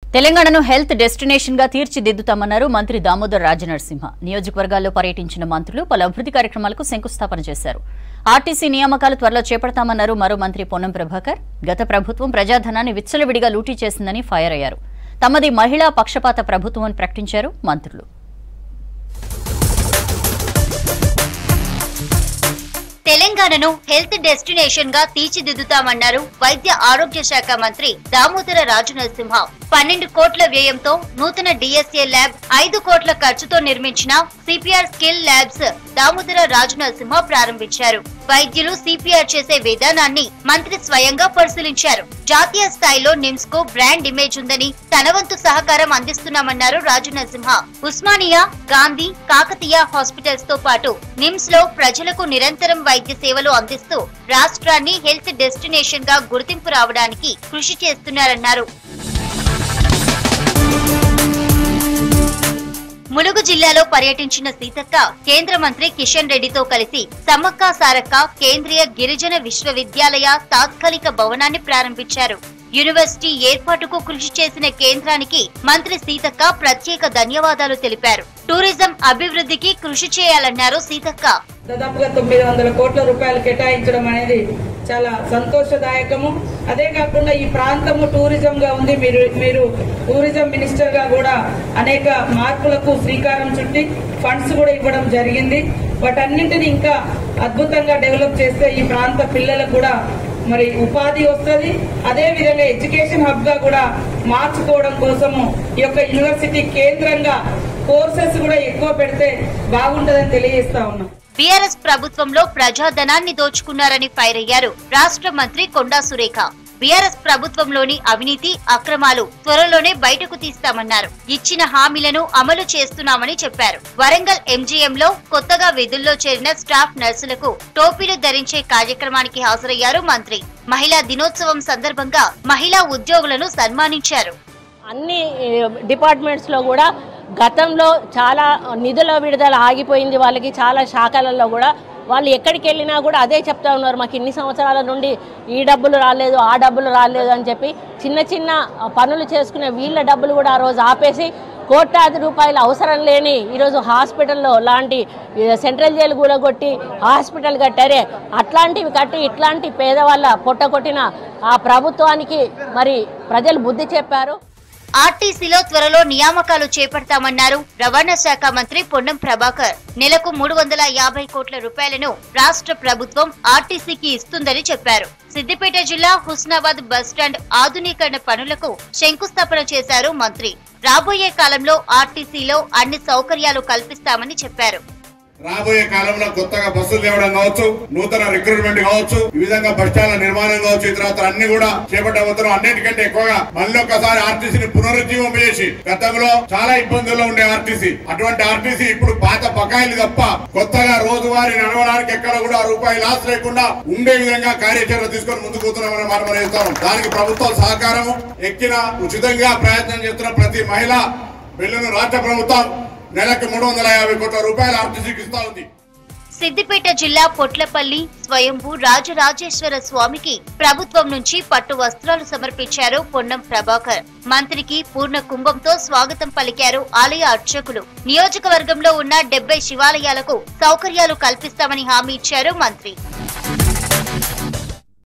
తెలంగాణను health destination గా తీర్చిదిద్దుతామన్నారు మంత్రి దామోదర్ రాజనరసింహ నియోజకవర్గాల్లో పర్యటించిన మంత్రులు పలు అభివృద్ధి కార్యక్రమాలకు శంకుస్థాపన చేశారు ఆర్టీసీ నియామకాలు త్వరలో చేపడతామన్నారు మరో మంత్రి పొన్నం ప్రభాకర్ గత ప్రభుత్వం ప్రజాధనాన్ని విచ్చలవిడిగా లూటీ చేసిందని ఫైర్ అయ్యారు తమది మహిళా పక్షపాత ప్రభుత్వం అని ప్రకటించారు మంత్రులు తెలంగాణను హెల్త్ డెస్టినేషన్ గా తీర్చిదిద్దుతామన్నారు వైద్య ఆరోగ్య శాఖ మంత్రి దామోదర రాజు నరసింహ పన్నెండు కోట్ల వ్యయంతో నూతన డిఎస్ఏ ల్యాబ్ ఐదు కోట్ల ఖర్చుతో నిర్మించిన CPR skill labs Damodara Raju Narasimha ప్రారంభించారు వైద్యులు సిపిఆర్ చేసే విధానాన్ని మంత్రి స్వయంగా పరిశీలించారు జాతీయ స్థాయిలో నిమ్స్ కు బ్రాండ్ ఇమేజ్ ఉందని తన వంతు సహకారం అందిస్తున్నామన్నారు రాజు నరసింహ ఉస్మానియా గాంధీ కాకతీయ హాస్పిటల్స్ తో పాటు నిమ్స్ లో ప్రజలకు నిరంతరం వైద్య సేవలు అందిస్తూ రాష్ట్రాన్ని హెల్త్ డెస్టినేషన్ గా గుర్తింపు రావడానికి కృషి చేస్తున్నారన్నారు ములుగు జిల్లాలో పర్యటించిన సీతక్క కేంద్ర మంత్రి కిషన్ రెడ్డితో కలిసి సమ్మక్క సారక్క కేంద్రీయ గిరిజన విశ్వవిద్యాలయ తాత్కాలిక భవనాన్ని ప్రారంభించారు యూనివర్సిటీ ఏర్పాటుకు కృషి చేసిన కేంద్రానికి మంత్రి సీతక్క ప్రత్యేక ధన్యవాదాలు తెలిపారు టూరిజం అభివృద్ధికి కృషి చేయాలన్నారు సీతక్క దాదాపుగా తొమ్మిది వందల కోట్ల రూపాయలు కేటాయించడం అనేది చాలా సంతోషదాయకము అదే కాకుండా ఈ ప్రాంతము టూరిజం గా ఉంది మీరు మీరు టూరిజం మినిస్టర్ గా కూడా అనేక మార్పులకు శ్రీకారం చుట్టి ఫండ్స్ కూడా ఇవ్వడం జరిగింది వాటన్నింటిని ఇంకా అద్భుతంగా డెవలప్ చేస్తే ఈ ప్రాంత పిల్లలకు కూడా మరి ఉపాధి వస్తుంది అదే విధంగా ఎడ్యుకేషన్ హబ్ గా కూడా మార్చుకోవడం కోసము ఈ యొక్క యూనివర్సిటీ కేంద్రంగా కోర్సెస్ కూడా ఎక్కువ పెడితే బాగుంటుందని తెలియజేస్తా ఉన్నాం బీఆర్ఎస్ ప్రభుత్వంలో ప్రజాధనాన్ని దోచుకున్నారని ఫైర్ అయ్యారు రాష్ట్ర మంత్రి కొండా సురేఖ బీఆర్ఎస్ ప్రభుత్వంలోని అవినీతి అక్రమాలు త్వరలోనే బయటకు తీస్తామన్నారు ఇచ్చిన హామీలను అమలు చేస్తున్నామని చెప్పారు వరంగల్ ఎంజీఎం లో కొత్తగా విధుల్లో చేరిన స్టాఫ్ నర్సులకు టోపీలు ధరించే కార్యక్రమానికి హాజరయ్యారు మంత్రి మహిళా దినోత్సవం సందర్భంగా మహిళా ఉద్యోగులను సన్మానించారు అన్ని డిపార్ట్మెంట్స్లో కూడా గతంలో చాలా నిధుల విడుదల ఆగిపోయింది వాళ్ళకి చాలా శాఖలలో కూడా వాళ్ళు ఎక్కడికి వెళ్ళినా కూడా అదే చెప్తా ఉన్నారు మాకు ఇన్ని సంవత్సరాల నుండి ఈ డబ్బులు రాలేదు ఆ డబ్బులు రాలేదు అని చెప్పి చిన్న చిన్న పనులు చేసుకునే వీళ్ళ డబ్బులు కూడా ఆ రోజు ఆపేసి కోట్లాది రూపాయలు అవసరం లేని ఈరోజు హాస్పిటల్లో లాంటి ఈ సెంట్రల్ జైలు కూడగొట్టి హాస్పిటల్ కట్టారే అట్లాంటివి కట్టి ఇట్లాంటి పేదవాళ్ళ పొట్ట కొట్టిన ఆ ప్రభుత్వానికి మరి ప్రజలు బుద్ధి చెప్పారు ఆర్టీసీలో త్వరలో నియామకాలు చేపడతామన్నారు రవాణా శాఖ మంత్రి పొన్నం ప్రభాకర్ నెలకు మూడు వందల యాభై కోట్ల రూపాయలను రాష్ట్ర ప్రభుత్వం ఆర్టీసీకి ఇస్తుందని చెప్పారు సిద్దిపేట జిల్లా హుస్నాబాద్ బస్టాండ్ ఆధునీకరణ పనులకు శంకుస్థాపన చేశారు మంత్రి రాబోయే కాలంలో ఆర్టీసీలో అన్ని సౌకర్యాలు కల్పిస్తామని చెప్పారు రాబోయే కాలంలో కొత్తగా బస్సులు తేవడం కావచ్చు నూతన రిక్రూట్మెంట్ కావచ్చు ఈ విధంగా బస్టాండ్ల నిర్మాణం కావచ్చు ఈ తర్వాత అన్ని కూడా చేపట్టబోతున్నాం అన్నిటికంటే ఎక్కువగా మళ్ళీ ఒకసారి ఆర్టీసీని పునరుజ్జీవం చేసి గతంలో చాలా ఇబ్బందుల్లో ఉండే ఆర్టీసీ అటువంటి ఆర్టీసీ ఇప్పుడు పాత బకాయిలు తప్ప కొత్తగా రోజువారీ నడవడానికి ఎక్కడ కూడా రూపాయి లాస్ లేకుండా ఉండే విధంగా కార్యాచరణ తీసుకొని ముందుకు పోతున్నామని మనం మనం చెప్తాం దానికి ప్రభుత్వం సహకారము ఎక్కిన ఉచితంగా ప్రయత్నం చేస్తున్న ప్రతి మహిళ బిల్లును రాష్ట్ర ప్రభుత్వం నెలకు మూడు వందల యాభై కోట్ల రూపాయలు ఆర్టీసీకి ఇస్తా ఉంది సిద్దిపేట జిల్లా పొట్లపల్లి స్వయంభూ రాజరాజేశ్వర స్వామికి ప్రభుత్వం నుంచి పట్టు వస్త్రాలు సమర్పించారు పొన్నం ప్రభాకర్ మంత్రికి పూర్ణ కుంభంతో స్వాగతం పలికారు ఆలయ అర్చకులు నియోజకవర్గంలో ఉన్న డెబ్బై శివాలయాలకు సౌకర్యాలు కల్పిస్తామని హామీ ఇచ్చారు మంత్రి